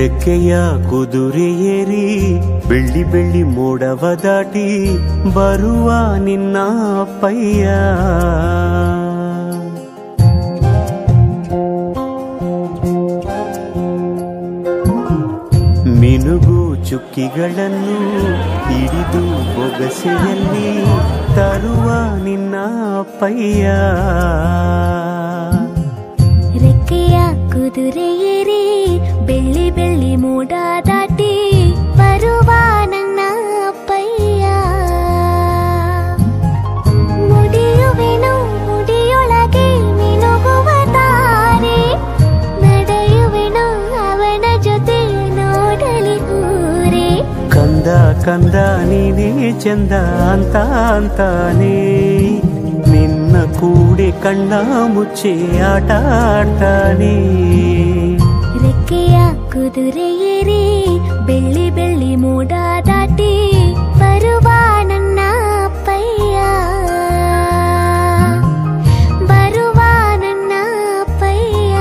ರೆಕ್ಕೆಯ ಕುದುರೆ ಏರಿ ಬೆಳ್ಳಿ ಬೆಳ್ಳಿ ಮೋಡವ ದಾಟಿ ಬರುವ ನಿನ್ನ ಅಪ್ಪಯ್ಯ ಮಿನುಗು ಚುಕ್ಕಿಗಳನ್ನು ಹಿಡಿದು ಬೊಗಸೆಯಲ್ಲಿ ತರುವ ನಿನ್ನ ಅಪ್ಪಯ್ಯ ರೆಕ್ಕೆಯ ಕುದುರೆ ಏರಿ ಬೆಳ್ಳಿ ಬೆಳ್ಳಿ ಮೋಡ ದಾಟಿ ಬರುವ ನನ್ನ ಅಪ್ಪಯ್ಯ ಮುಡಿಯುವೆನು ಮುಡಿಯೊಳಗೆ ಮಿನುಗುವ ತಾರೆ ನಡೆಯುವೆನು ಅವನ ಜೊತೆ ನೋಡಲಿ ಊರೇ ಕಂದ ಕಂದ ನೀನೇ ಚಂದ ಅಂತ ಅಂತಾನೆ ನಿನ್ನ ಕೂಡಿ ಕಣ್ಣ ಮುಚ್ಚಿ ಆಟ ಆಡ್ತಾನೆ ರೆಕ್ಕೆಯ ಕುದುರೆ ಏರಿ ಬೆಳ್ಳಿ ಬೆಳ್ಳಿ ಮೋಡ ದಾಟಿ ಬರುವ ನನ್ನ ಅಪ್ಪಯ್ಯ ಬರುವ ನನ್ನ ಅಪ್ಪಯ್ಯ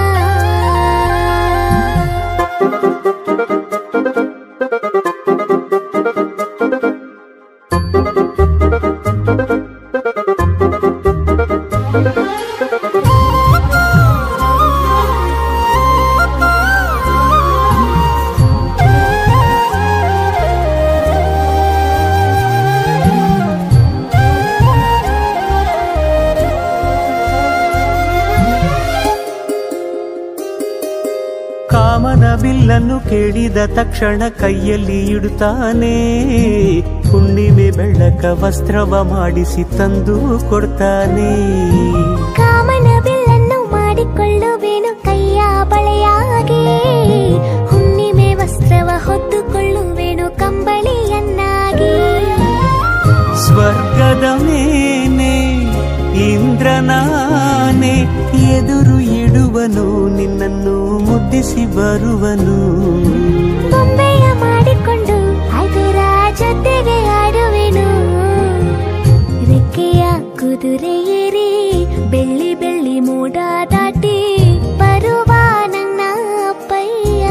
ಕಾಮನ ಬಿಲ್ಲನ್ನು ಕೇಳಿದ ತಕ್ಷಣ ಕೈಯಲ್ಲಿ ಇಡುತ್ತಾನೆ ಹುಣ್ಣಿಮೆ ಬೆಳಕ ವಸ್ತ್ರವ ಮಾಡಿಸಿ ತಂದು ಕೊಡ್ತಾನೆ ಕಾಮನ ಬಿಲ್ಲನ್ನು ಮಾಡಿಕೊಳ್ಳುವೆನು ಕೈಯ ಬಳೆಯಾಗಿ ಹುಣ್ಣಿಮೆ ವಸ್ತ್ರವ ಹೊತ್ತುಕೊಳ್ಳುವೆನು ಕಂಬಳಿಯನ್ನಾಗಿ ಸ್ವರ್ಗದ ಮೇನೆ ಇಂದ್ರನಾನೆ ಎದುರು ಇಡುವನು ನಿನ್ನನ್ನು ಮುದ್ದಿಸಿ ಬರುವನು ಬೊಂಬೆಯ ಮಾಡಿಕೊಂಡು ಅದರ ಜೊತೆಗೆ ಆಡುವೆನು ರೆಕ್ಕೆಯ ಕುದುರೆ ಏರಿ ಬೆಳ್ಳಿ ಬೆಳ್ಳಿ ಮೋಡ ದಾಟಿ ಬರುವ ನನ್ನ ಅಪ್ಪಯ್ಯ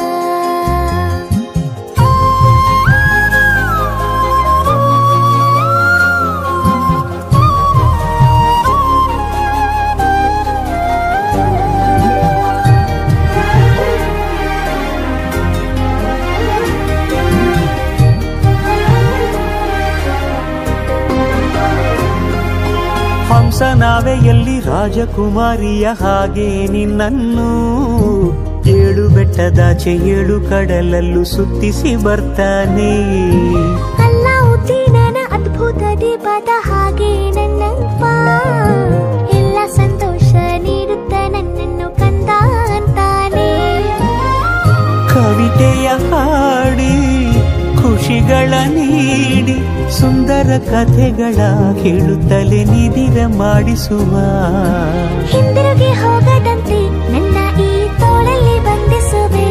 ಹಂಸನಾವೆಯಲ್ಲಿ ರಾಜಕುಮಾರಿಯ ಹಾಗೆ ನಿನ್ನನ್ನು ಏಳು ಬೆಟ್ಟದಾಚೆ ಏಳು ಕಡಲಲ್ಲೂ ಸುತ್ತಿಸಿ ಬರ್ತಾನೆ ಅಲ್ಲ ಉದ್ದೀನನ ಅದ್ಭುತ ದೀಪದ ಹಾಗೆ ನನ್ನಪ್ಪ ಎಲ್ಲ ಸಂತೋಷ ನೀಡುತ್ತ ನನ್ನನ್ನು ಕಂದ ಅಂತಾನೆ ಕವಿತೆಯ ಹಾಡಿ ಖುಷಿಗಳ ನೀಡಿ ಸುಂದರ ಕಥೆಗಳ ಹೇಳುತ್ತಲೇ ನಿಧಿರ ಮಾಡಿಸುವ ಹಿಂದಿರುಗಿ ಹೋಗದಂತೆ ನನ್ನ ಈ ತೋಳಲ್ಲಿ ಬಂಧಿಸುವೆ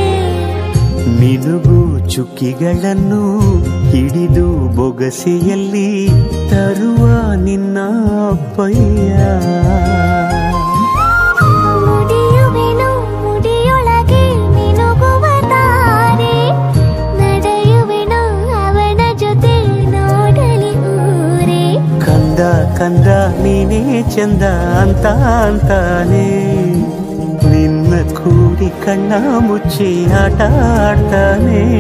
ಮಿನುಗು ಚುಕ್ಕಿಗಳನ್ನು ಹಿಡಿದು ಬೊಗಸೆಯಲ್ಲಿ ತರುವ ನಿನ್ನ ಅಪ್ಪಯ್ಯ ಮುಡಿಯುವೆನು ಮುಡಿಯೊಳಗೆ ಮಿನುಗುವ ತಾರೆ ನಡೆಯುವೆನು ಅವನ ಜೊತೆ ನೋಡಲಿ ಊರೇ ಕಂದ ಕಂದ ನೀನೇ ಚಂದ ಅಂತ ಅಂತಾನೆ ನಿನ್ನ ಕೂಡಿ ಕಣ್ಣ ಮುಚ್ಚಿ ಆಟ ಆಡ್ತಾನೆ